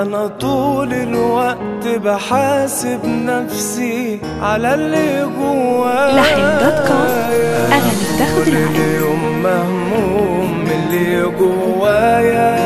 أنا طول الوقت بحاسب نفسي على اللي جوايا لحن دوت كوم. أغاني بتاخد كل العقل. يوم مهموم من اللي جوايا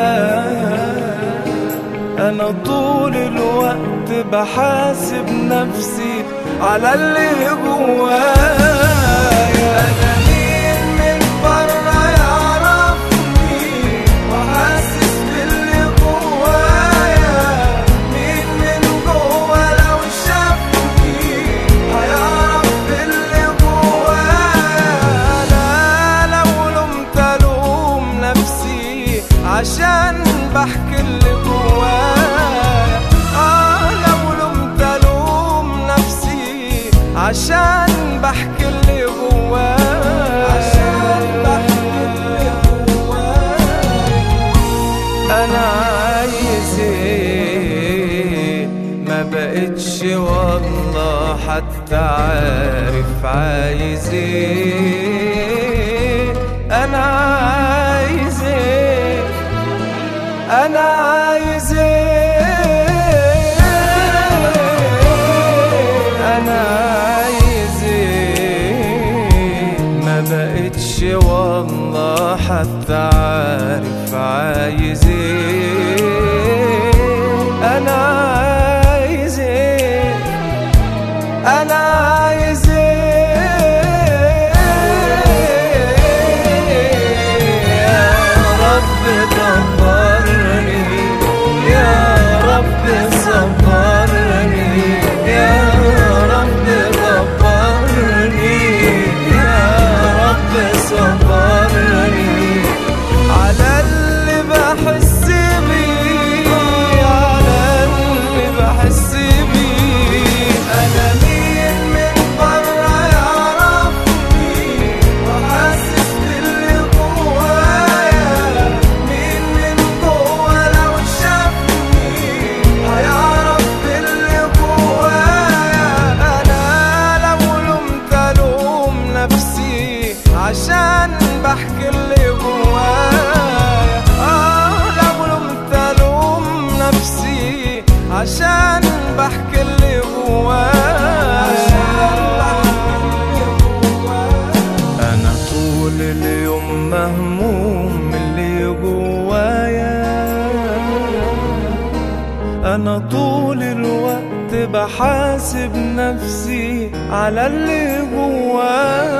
أنا طول الوقت بحاسب نفسي على اللي جوايا أنا مين من برا يعرفني وحاسس باللي جوايا مين من جوا لو شافني هيعرف باللي جوايا أنا لو لومت ألوم نفسي عشان بحكي اللي جوايا آه لو لومت ألوم نفسي عشان بحكي اللي جوايا عشان بحكي اللي جوايا انا عايز ايه ما بقتش والله حتى عارف عايز ايه انا عايز ايه انا عايز ايه انا عايز ايه ما بقتش والله حتى عارف عايز ايه انا عايز ايه انا عايز ايه يا رب دبرني يا رب صبرني يا رب دبرني يا رب صبرني على اللي بحس بيه على اللي بحس بيه انا مين من برا يعرفني وحاسس باللي جوايا مين من جوا لو شافني هيعرف باللي جوايا انا لو لومت الوم نفسي عشان بحكي اللي جوايا اه لو لومت الوم نفسي عشان بحكي اللي جوايا انا طول اليوم مهموم من اللي جوايا انا طول الوقت بحاسب نفسي على اللي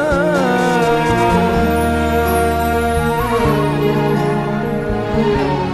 جوايا